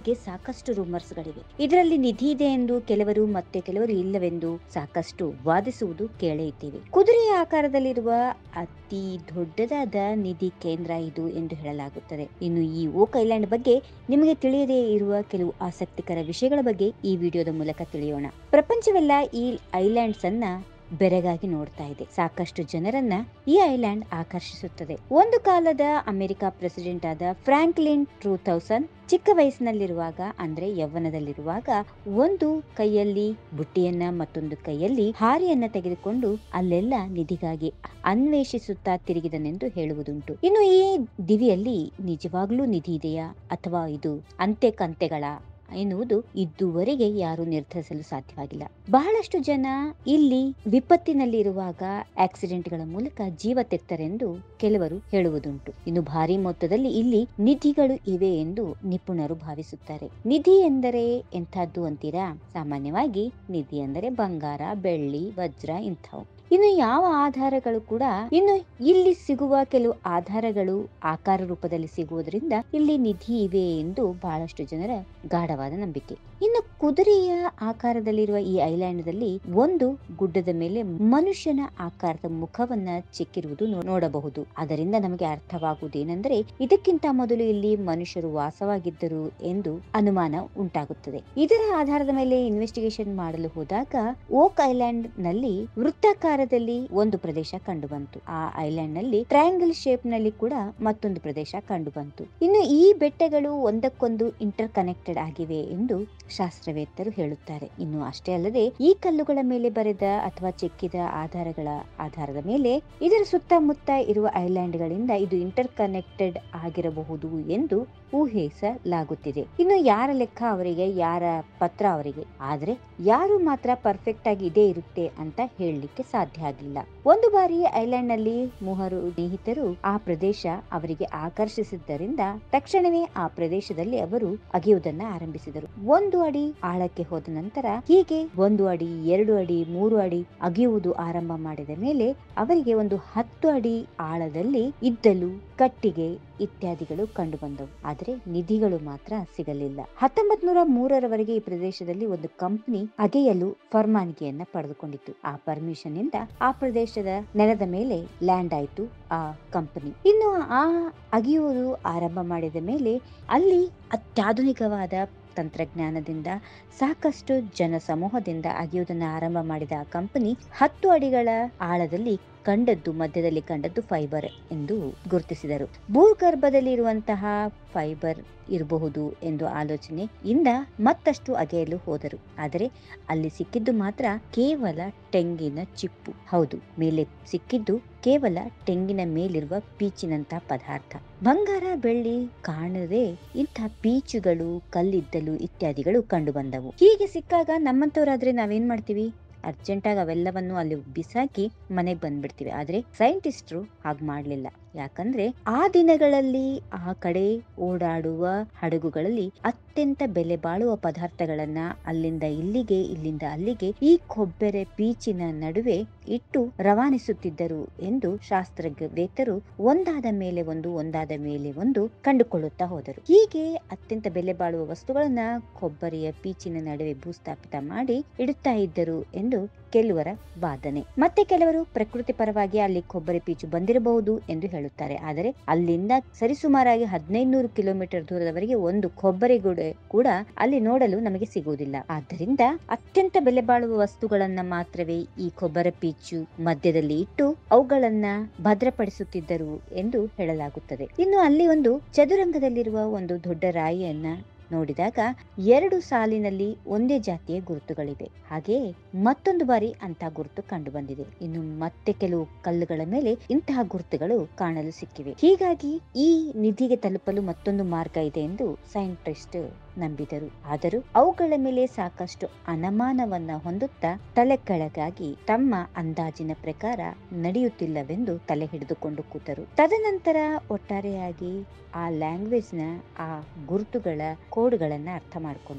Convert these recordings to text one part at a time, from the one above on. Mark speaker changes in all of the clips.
Speaker 1: ಬಗ್ಗೆ ಸಾಕಷ್ಟು ರೂಮರ್ಸ್ ಗಳಿವೆ ಇದರಲ್ಲಿ ನಿಧಿ ಇದೆ ಎಂದು ಕೆಲವರು ಮತ್ತೆ ಕೆಲವರು ಇಲ್ಲವೆಂದು ಸಾಕಷ್ಟು ವಾದಿಸುವುದು ಕೇಳೇ ಇದ್ದೇವೆ ಕುದುರೆಯ ಆಕಾರದಲ್ಲಿರುವ ಅತಿ ದೊಡ್ಡದಾದ ನಿಧಿ ಕೇಂದ್ರ ಇದು ಎಂದು ಹೇಳಲಾಗುತ್ತದೆ ಇನ್ನು ಈ ಓಕ್ ಐಲ್ಯಾಂಡ್ ಬಗ್ಗೆ ನಿಮಗೆ ತಿಳಿಯದೇ ಇರುವ ಕೆಲವು ಆಸಕ್ತಿಕರ ವಿಷಯಗಳ ಬಗ್ಗೆ ಈ ವಿಡಿಯೋದ ಮೂಲಕ ತಿಳಿಯೋಣ ಪ್ರಪಂಚವೆಲ್ಲ ಈ ಐಲ್ಯಾಂಡ್ಸ್ ಅನ್ನ ಬೆರಗಾಗಿ ನೋಡ್ತಾ ಇದೆ ಸಾಕಷ್ಟು ಜನರನ್ನ ಈ ಐಲ್ಯಾಂಡ್ ಆಕರ್ಷಿಸುತ್ತದೆ ಒಂದು ಕಾಲದ ಅಮೆರಿಕ ಪ್ರೆಸಿಡೆಂಟ್ ಆದ ಫ್ರಾಂಕ್ಲಿನ್ ಟೂ ತೌಸಂಡ್ ಚಿಕ್ಕ ವಯಸ್ಸಿನಲ್ಲಿರುವಾಗ ಅಂದ್ರೆ ಯೌವನದಲ್ಲಿರುವಾಗ ಒಂದು ಕೈಯಲ್ಲಿ ಬುಟ್ಟಿಯನ್ನ ಮತ್ತೊಂದು ಕೈಯಲ್ಲಿ ಹಾರಿಯನ್ನ ತೆಗೆದುಕೊಂಡು ಅಲ್ಲೆಲ್ಲ ನಿಧಿಗಾಗಿ ಅನ್ವೇಷಿಸುತ್ತಾ ತಿರುಗಿದನೆಂದು ಹೇಳುವುದುಂಟು ಇನ್ನು ಈ ದಿವಿಯಲ್ಲಿ ನಿಜವಾಗ್ಲೂ ನಿಧಿ ಇದೆಯಾ ಅಥವಾ ಇದು ಅಂತೆ ಕಂತೆಗಳ ಎನ್ನುವುದು ಇದುವರೆಗೆ ಯಾರು ನಿರ್ಧರಿಸಲು ಸಾಧ್ಯವಾಗಿಲ್ಲ ಬಹಳಷ್ಟು ಜನ ಇಲ್ಲಿ ವಿಪತ್ತಿನಲ್ಲಿರುವಾಗ ಆಕ್ಸಿಡೆಂಟ್ಗಳ ಮೂಲಕ ಜೀವ ತೆತ್ತರೆಂದು ಕೆಲವರು ಹೇಳುವುದುಂಟು ಇನ್ನು ಭಾರಿ ಮೊತ್ತದಲ್ಲಿ ಇಲ್ಲಿ ನಿಧಿಗಳು ಇವೆ ಎಂದು ನಿಪುಣರು ಭಾವಿಸುತ್ತಾರೆ ನಿಧಿ ಎಂದರೆ ಎಂಥದ್ದು ಅಂತೀರಾ ಸಾಮಾನ್ಯವಾಗಿ ನಿಧಿ ಅಂದರೆ ಬಂಗಾರ ಬೆಳ್ಳಿ ವಜ್ರ ಇಂಥವು ಇನ್ನು ಯಾವ ಆಧಾರಗಳು ಕೂಡ ಇನ್ನು ಇಲ್ಲಿ ಸಿಗುವ ಕೆಲವು ಆಧಾರಗಳು ಆಕಾರ ರೂಪದಲ್ಲಿ ಸಿಗುವುದರಿಂದ ಇಲ್ಲಿ ನಿಧಿ ಇವೆ ಎಂದು ಬಹಳಷ್ಟು ಜನರ ಗಾಢವಾದ ನಂಬಿಕೆ ಇನ್ನು ಕುದುರೆಯ ಆಕಾರದಲ್ಲಿರುವ ಈ ಐಲ್ಯಾಂಡ್ದಲ್ಲಿ ಒಂದು ಗುಡ್ಡದ ಮೇಲೆ ಮನುಷ್ಯನ ಆಕಾರದ ಮುಖವನ್ನ ಚಿಕ್ಕಿರುವುದು ನೋ- ನೋಡಬಹುದು ಅದರಿಂದ ನಮಗೆ ಅರ್ಥವಾಗುವುದೇನೆಂದರೆ ಇದಕ್ಕಿಂತ ಮೊದಲು ಇಲ್ಲಿ ಮನುಷ್ಯರು ವಾಸವಾಗಿದ್ದರು ಎಂದು ಅನುಮಾನ ಉಂಟಾಗುತ್ತದೆ ಇದರ ಆಧಾರದ ಮೇಲೆ ಇನ್ವೆಸ್ಟಿಗೇಷನ್ ಮಾಡಲು ಹೋದಾಗ ಓಕ್ ಐಲ್ಯಾಂಡ್ ನಲ್ಲಿ ವೃತ್ತಾಕಾರದಲ್ಲಿ ಒಂದು ಪ್ರದೇಶ ಕಂಡು ಬಂತು ಆ ಐಲ್ಯಾಂಡ್ ನಲ್ಲಿ ಟ್ರಯಾಂಗಲ್ ಶೇಪ್ ನಲ್ಲಿ ಕೂಡ ಮತ್ತೊಂದು ಪ್ರದೇಶ ಕಂಡು ಬಂತು ಇನ್ನು ಈ ಬೆಟ್ಟಗಳು ಒಂದಕ್ಕೊಂದು ಇಂಟರ್ ಕನೆಕ್ಟೆಡ್ ಆಗಿವೆ ಎಂದು ಶಾಸ್ತ್ರವೇತ್ತರು ಹೇಳುತ್ತಾರೆ ಇನ್ನು ಅಷ್ಟೇ ಅಲ್ಲದೆ ಈ ಕಲ್ಲುಗಳ ಮೇಲೆ ಬರೆದ ಅಥವಾ ಚೆಕ್ಕಿದ ಆಧಾರಗಳ ಆಧಾರದ ಮೇಲೆ ಇದರ ಸುತ್ತಮುತ್ತ ಇರುವ ಐಲ್ಯಾಂಡ್ಗಳಿಂದ ಇದು ಇಂಟರ್ ಕನೆಕ್ಟೆಡ್ ಆಗಿರಬಹುದು ಎಂದು ಊಹಿಸಲಾಗುತ್ತಿದೆ ಇನ್ನು ಯಾರ ಲೆಕ್ಕ ಅವರಿಗೆ ಯಾರ ಪತ್ರ ಅವರಿಗೆ ಆದ್ರೆ ಯಾರು ಮಾತ್ರ ಪರ್ಫೆಕ್ಟ್ ಆಗಿ ಇದೇ ಇರುತ್ತೆ ಅಂತ ಹೇಳಲಿಕ್ಕೆ ಸಾಧ್ಯ ಆಗಿಲ್ಲ ಒಂದು ಬಾರಿ ಐಲ್ಯಾಂಡ್ ನಲ್ಲಿ ಮೂವರು ಸ್ನೇಹಿತರು ಆ ಪ್ರದೇಶ ಅವರಿಗೆ ಆಕರ್ಷಿಸಿದ್ದರಿಂದ ತಕ್ಷಣವೇ ಆ ಪ್ರದೇಶದಲ್ಲಿ ಅವರು ಅಗೆಯುವುದನ್ನ ಆರಂಭಿಸಿದರು ಒಂದು ಅಡಿ ಆಳಕ್ಕೆ ಹೋದ ನಂತರ ಹೀಗೆ ಒಂದು ಅಡಿ ಎರಡು ಅಡಿ ಮೂರು ಅಡಿ ಅಗೆಯುವುದು ಆರಂಭ ಮಾಡಿದ ಮೇಲೆ ಅವರಿಗೆ ಒಂದು ಹತ್ತು ಅಡಿ ಆಳದಲ್ಲಿ ಇದ್ದಲು ಕಟ್ಟಿಗೆ ಇತ್ಯಾದಿಗಳು ಕಂಡು ಬಂದವು ಆದ್ರೆ ನಿಧಿಗಳು ಮಾತ್ರ ಸಿಗಲಿಲ್ಲ ಹತ್ತೊಂಬತ್ ನೂರ ಮೂರರವರೆಗೆ ಈ ಪ್ರದೇಶದಲ್ಲಿ ಒಂದು ಕಂಪನಿ ಅಗೆಯಲು ಪರವಾನಗಿಯನ್ನ ಪಡೆದುಕೊಂಡಿತ್ತು ಆ ಪರ್ಮಿಷನ್ ಇಂದ ಆ ಪ್ರದೇಶದ ನೆಲದ ಮೇಲೆ ಲ್ಯಾಂಡ್ ಆಯ್ತು ಆ ಕಂಪನಿ ಇನ್ನು ಆ ಅಗೆಯುವುದು ಆರಂಭ ಮಾಡಿದ ಮೇಲೆ ಅಲ್ಲಿ ಅತ್ಯಾಧುನಿಕವಾದ ತಂತ್ರಜ್ಞಾನದಿಂದ ಸಾಕಷ್ಟು ಜನ ಸಮೂಹದಿಂದ ಅಗೆಯುವುದನ್ನು ಆರಂಭ ಮಾಡಿದ ಆ ಕಂಪನಿ ಹತ್ತು ಅಡಿಗಳ ಆಳದಲ್ಲಿ ಕಂಡದ್ದು ಮಧ್ಯದಲ್ಲಿ ಕಂಡದ್ದು ಫೈಬರ್ ಎಂದು ಗುರುತಿಸಿದರು ಭೂಗರ್ಭದಲ್ಲಿ ಇರುವಂತಹ ಫೈಬರ್ ಇರಬಹುದು ಎಂದು ಆಲೋಚನೆ ಇಂದ ಮತ್ತಷ್ಟು ಅಗೆಯಲು ಹೋದರು ಆದರೆ ಅಲ್ಲಿ ಸಿಕ್ಕಿದ್ದು ಮಾತ್ರ ಕೇವಲ ತೆಂಗಿನ ಚಿಪ್ಪು ಹೌದು ಮೇಲೆ ಸಿಕ್ಕಿದ್ದು ಕೇವಲ ತೆಂಗಿನ ಮೇಲಿರುವ ಪೀಚಿನಂತ ಪದಾರ್ಥ ಬಂಗಾರ ಬೆಳ್ಳಿ ಕಾಣದೆ ಇಂಥ ಪೀಚುಗಳು ಕಲ್ಲಿದ್ದಲು ಇತ್ಯಾದಿಗಳು ಕಂಡು ಬಂದವು ಹೀಗೆ ಸಿಕ್ಕಾಗ ನಮ್ಮಂತವರಾದ್ರೆ ನಾವೇನ್ ಮಾಡ್ತೀವಿ ಅರ್ಜೆಂಟಾಗಿ ಅವೆಲ್ಲವನ್ನು ಅಲ್ಲಿ ಬಿಸಾಕಿ ಮನೆಗೆ ಬಂದ್ಬಿಡ್ತೀವಿ ಆದ್ರೆ ಸೈಂಟಿಸ್ಟ್ರು ಹಾಗೆ ಮಾಡ್ಲಿಲ್ಲ ಯಾಕಂದ್ರೆ ಆ ದಿನಗಳಲ್ಲಿ ಆ ಕಡೆ ಓಡಾಡುವ ಹಡಗುಗಳಲ್ಲಿ ಅತ್ಯಂತ ಬೆಲೆ ಬಾಳುವ ಪದಾರ್ಥಗಳನ್ನ ಅಲ್ಲಿಂದ ಇಲ್ಲಿಗೆ ಇಲ್ಲಿಂದ ಅಲ್ಲಿಗೆ ಈ ಕೊಬ್ಬರೆ ಪೀಚಿನ ನಡುವೆ ಇಟ್ಟು ರವಾನಿಸುತ್ತಿದ್ದರು ಎಂದು ಶಾಸ್ತ್ರವೇತ್ತರು ಒಂದಾದ ಮೇಲೆ ಒಂದು ಒಂದಾದ ಮೇಲೆ ಒಂದು ಕಂಡುಕೊಳ್ಳುತ್ತಾ ಹೋದರು ಹೀಗೆ ಅತ್ಯಂತ ಬೆಲೆ ಬಾಳುವ ವಸ್ತುಗಳನ್ನ ಕೊಬ್ಬರಿಯ ಪೀಚಿನ ನಡುವೆ ಭೂಸ್ಥಾಪಿತ ಮಾಡಿ ಇಡುತ್ತಾ ಇದ್ದರು ಎಂದು ಕೆಲವರ ವಾದನೆ ಮತ್ತೆ ಕೆಲವರು ಪ್ರಕೃತಿ ಪರವಾಗಿ ಅಲ್ಲಿ ಕೊಬ್ಬರಿ ಪೀಚು ಬಂದಿರಬಹುದು ಎಂದು ಹೇಳುತ್ತಾರೆ ಆದರೆ ಅಲ್ಲಿಂದ ಸರಿಸುಮಾರಾಗಿ ಹದಿನೈದುನೂರು ಕಿಲೋಮೀಟರ್ ದೂರದವರೆಗೆ ಒಂದು ಕೊಬ್ಬರಿ ಗುಡೆ ಕೂಡ ಅಲ್ಲಿ ನೋಡಲು ನಮಗೆ ಸಿಗುವುದಿಲ್ಲ ಆದ್ದರಿಂದ ಅತ್ಯಂತ ಬೆಲೆ ಬಾಳುವ ವಸ್ತುಗಳನ್ನ ಮಾತ್ರವೇ ಈ ಕೊಬ್ಬರಿ ಪೀಚು ಮಧ್ಯದಲ್ಲಿ ಇಟ್ಟು ಅವುಗಳನ್ನ ಭದ್ರಪಡಿಸುತ್ತಿದ್ದರು ಎಂದು ಹೇಳಲಾಗುತ್ತದೆ ಇನ್ನು ಅಲ್ಲಿ ಒಂದು ಚದುರಂಗದಲ್ಲಿರುವ ಒಂದು ದೊಡ್ಡ ರಾಯಿಯನ್ನ ನೋಡಿದಾಗ ಎರಡು ಸಾಲಿನಲ್ಲಿ ಒಂದೇ ಜಾತಿಯ ಗುರುತುಗಳಿವೆ ಹಾಗೆಯೇ ಮತ್ತೊಂದು ಬಾರಿ ಅಂತಹ ಗುರುತು ಕಂಡು ಬಂದಿದೆ ಇನ್ನು ಮತ್ತೆ ಕೆಲವು ಕಲ್ಲುಗಳ ಮೇಲೆ ಇಂತಹ ಗುರುತುಗಳು ಕಾಣಲು ಸಿಕ್ಕಿವೆ ಹೀಗಾಗಿ ಈ ನಿಧಿಗೆ ತಲುಪಲು ಮತ್ತೊಂದು ಮಾರ್ಗ ಇದೆ ಎಂದು ಸೈಂಟಿಸ್ಟ್ ನಂಬಿದರು ಆದರೂ ಅವುಗಳ ಮೇಲೆ ಸಾಕಷ್ಟು ಅನುಮಾನವನ್ನ ಹೊಂದುತ್ತಾ ತಲೆ ಕೆಳಗಾಗಿ ತಮ್ಮ ಅಂದಾಜಿನ ಪ್ರಕಾರ ನಡೆಯುತ್ತಿಲ್ಲವೆಂದು ತಲೆ ಹಿಡಿದುಕೊಂಡು ಕೂತರು ತದನಂತರ ಒಟ್ಟಾರೆಯಾಗಿ ಆ ಲ್ಯಾಂಗ್ವೇಜ್ ನ ಆ ಗುರುತುಗಳ ಕೋಡ್ಗಳನ್ನ ಅರ್ಥ ಮಾಡಿಕೊಂಡ್ರು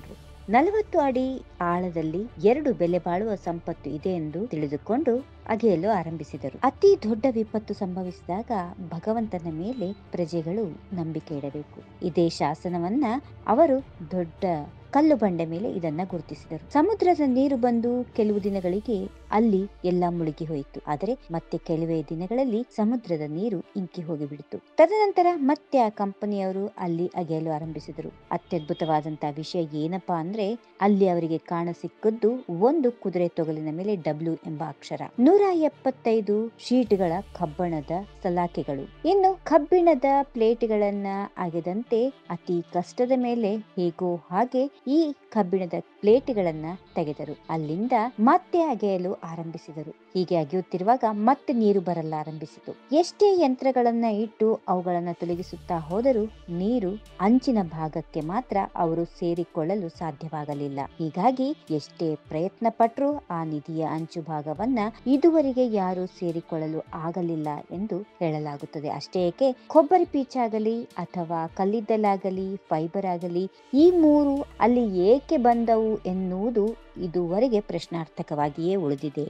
Speaker 1: ನಲವತ್ತು ಅಡಿ ಆಳದಲ್ಲಿ ಎರಡು ಬೆಲೆ ಬಾಳುವ ಸಂಪತ್ತು ಇದೆ ಎಂದು ತಿಳಿದುಕೊಂಡು ಅಗೆಯಲು ಆರಂಭಿಸಿದರು ಅತಿ ದೊಡ್ಡ ವಿಪತ್ತು ಸಂಭವಿಸಿದಾಗ ಭಗವಂತನ ಮೇಲೆ ಪ್ರಜೆಗಳು ನಂಬಿಕೆ ಇಡಬೇಕು ಇದೇ ಶಾಸನವನ್ನ ಅವರು ದೊಡ್ಡ ಕಲ್ಲು ಬಂಡೆ ಮೇಲೆ ಇದನ್ನ ಗುರುತಿಸಿದರು ಸಮುದ್ರದ ನೀರು ಬಂದು ಕೆಲವು ದಿನಗಳಿಗೆ ಅಲ್ಲಿ ಎಲ್ಲ ಮುಳುಗಿ ಹೋಯಿತು ಆದರೆ ಮತ್ತೆ ಕೆಲವೇ ದಿನಗಳಲ್ಲಿ ಸಮುದ್ರದ ನೀರು ಇಂಕಿ ಹೋಗಿಬಿಡಿತು ತದನಂತರ ಮತ್ತೆ ಆ ಕಂಪನಿಯವರು ಅಲ್ಲಿ ಅಗೆಯಲು ಆರಂಭಿಸಿದರು ಅತ್ಯದ್ಭುತವಾದಂತಹ ವಿಷಯ ಏನಪ್ಪಾ ಅಂದ್ರೆ ಅಲ್ಲಿ ಅವರಿಗೆ ಕಾಣ ಸಿಕ್ಕದ್ದು ಒಂದು ಕುದುರೆ ತೊಗಲಿನ ಮೇಲೆ ಡಬ್ಲ್ಯೂ ಎಂಬ ಅಕ್ಷರ ನೂರ ಎಪ್ಪತ್ತೈದು ಶೀಟ್ಗಳ ಕಬ್ಬಣದ ಸಲಾಕೆಗಳು ಇನ್ನು ಕಬ್ಬಿಣದ ಪ್ಲೇಟ್ಗಳನ್ನ ಅಗೆದಂತೆ ಅತಿ ಕಷ್ಟದ ಮೇಲೆ ಹೇಗೋ ಹಾಗೆ ಈ ಕಬ್ಬಿಣದ ಪ್ಲೇಟ್ಗಳನ್ನ ತೆಗೆದರು ಅಲ್ಲಿಂದ ಮತ್ತೆ ಅಗೆಯಲು ಆರಂಭಿಸಿದರು ಹೀಗೆ ಅಗೆಯುತ್ತಿರುವಾಗ ಮತ್ತೆ ನೀರು ಬರಲ್ಲ ಆರಂಭಿಸಿತು ಎಷ್ಟೇ ಯಂತ್ರಗಳನ್ನ ಇಟ್ಟು ಅವುಗಳನ್ನ ತೊಲಗಿಸುತ್ತಾ ಹೋದರೂ ನೀರು ಅಂಚಿನ ಭಾಗಕ್ಕೆ ಮಾತ್ರ ಅವರು ಸೇರಿಕೊಳ್ಳಲು ಸಾಧ್ಯವಾಗಲಿಲ್ಲ ಹೀಗಾಗಿ ಎಷ್ಟೇ ಪ್ರಯತ್ನ ಪಟ್ಟರೂ ಆ ನಿಧಿಯ ಅಂಚು ಭಾಗವನ್ನ ಇದುವರೆಗೆ ಯಾರು ಸೇರಿಕೊಳ್ಳಲು ಆಗಲಿಲ್ಲ ಎಂದು ಹೇಳಲಾಗುತ್ತದೆ ಅಷ್ಟೇ ಏಕೆ ಕೊಬ್ಬರಿ ಪೀಚಾಗಲಿ ಅಥವಾ ಕಲ್ಲಿದ್ದಲಾಗಲಿ ಫೈಬರ್ ಆಗಲಿ ಈ ಮೂರು ಅಲ್ಲಿ ಏಕೆ ಬಂದವು ಎನ್ನುವುದು ಇದುವರೆಗೆ ಪ್ರಶ್ನಾರ್ಥಕವಾಗಿಯೇ ಉಳಿದಿದೆ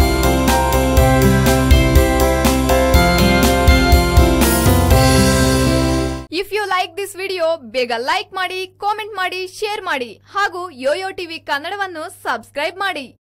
Speaker 2: if you like this video ಬೇಗ ಲೈಕ್ ಮಾಡಿ ಕಾಮೆಂಟ್ ಮಾಡಿ ಶೇರ್ ಮಾಡಿ ಹಾಗೂ ಯೋಯೋ ಟಿವಿ ಕನ್ನಡವನ್ನು ಸಬ್ಸ್ಕ್ರೈಬ್ ಮಾಡಿ